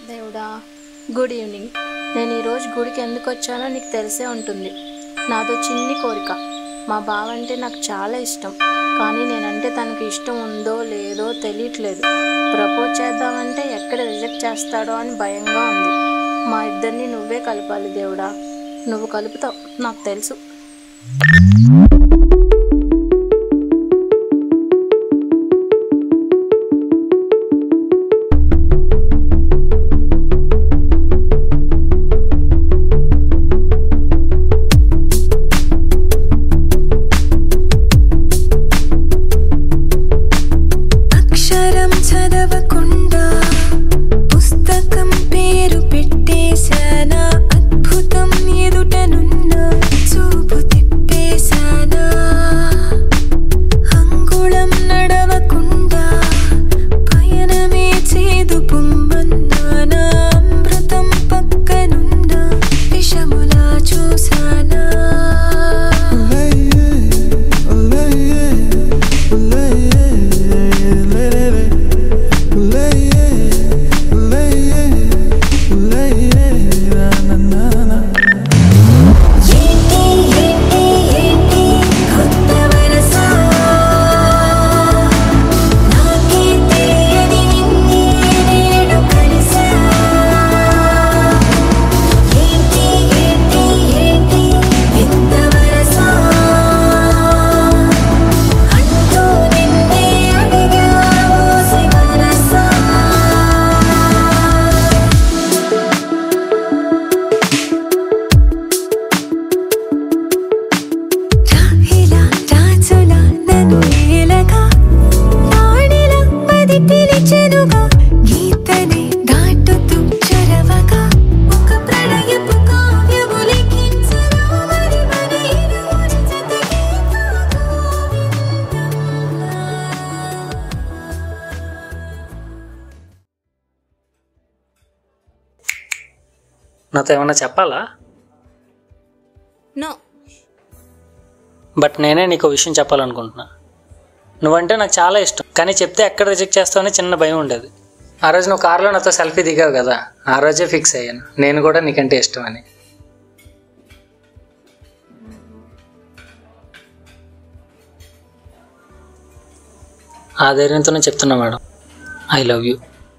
దేవుడా good evening నేను ఈరోజు గుడికి ఎందుకు వచ్చానో నీకు తెలిసే ఉంటుంది నాదో చిన్ని కోరిక మా బావ అంటే నాకు చాలా ఇష్టం కానీ నేనంటే తనకి ఇష్టం ఉందో లేదో తెలియట్లేదు ప్రపోజ్ చేద్దామంటే ఎక్కడ రిజెక్ట్ చేస్తాడో అని భయంగా ఉంది మా ఇద్దరిని నువ్వే కలపాలి దేవుడా నువ్వు కలుపుతావు నాకు తెలుసు అక్షరం చదవకుండా పుస్తకం పేరు పెట్టేశానా అద్భుతం ఎదుటనున్న చూపు తిప్పేశానా అంగుళం నడవకుండా పయనమే చేదు పొమ్మన్నానా అమృతం పక్కనున్న విషములా చూశానా ఏంటి ఏంటి ఏంటి కొత్త వరస నాకే తెలియని నిన్నే నేడు కలిసా ఏంటి ఏంటి ఏంటి వింత వరస అంటూ నిన్నే అడిగా ఓసి వరస రాహిలా రాజులా నన్ను ఏలగా వాడిలా మది పిలిచెనుగా గీతనే దాటుతూ చొరవగా ఒక ప్రణయపు కావ్యము లిఖించరా మరి మన ఇరువురి జతకే నాతో ఏమన్నా చెప్పాలా నో బట్ నేనే నీకు విషయం చెప్పాలనుకుంటున్నా నువ్వంటే నాకు చాలా ఇష్టం కానీ చెప్తే ఎక్కడ రిజెక్ట్ చేస్తావని చిన్న భయం ఉండేది ఆ రోజు నువ్వు కార్లో నాతో సెల్ఫీ దిగావు కదా ఆ రోజే ఫిక్స్ అయ్యాను నేను కూడా నీకంటే ఇష్టం అని ఆ ధైర్యంతోనే చెప్తున్నా మేడం ఐ లవ్ యూ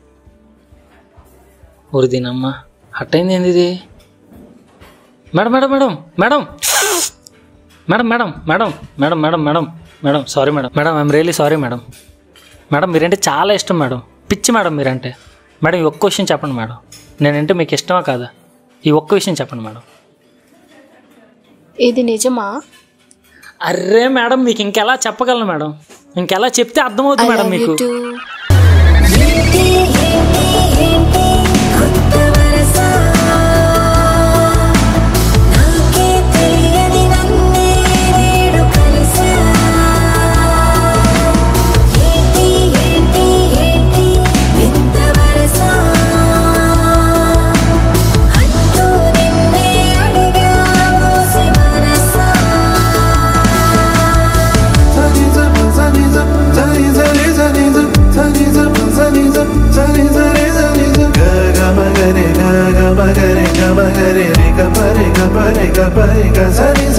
ఉరిదినమ్మా అట్టయింది ఏంది ఇది madam madam madam madam madam madam madam madam madam madam madam sorry madam madam I'm really sorry madam madam మీరంటే చాలా ఇష్టం మేడం పిచ్చి మేడం మీరంటే మేడం ఈ ఒక్క విషయం చెప్పండి మేడం నేనంటే మీకు ఇష్టమా కాదా ఈ ఒక్క విషయం చెప్పండి మేడం ఇది నిజమా అర్రే మేడం మీకు ఇంకెలా చెప్పగలను మేడం ఇంకెలా చెప్తే అర్థమవుతుంది మేడం మీకు ఏంటి ఏంటి ఏంటి కొత్త వరస నాకే తెలియని నన్నే నేడు కలిసా ఏంటి ఏంటి ఏంటి వింత వరస అంటూ నిన్నే అడిగా ఓసి వరస Sani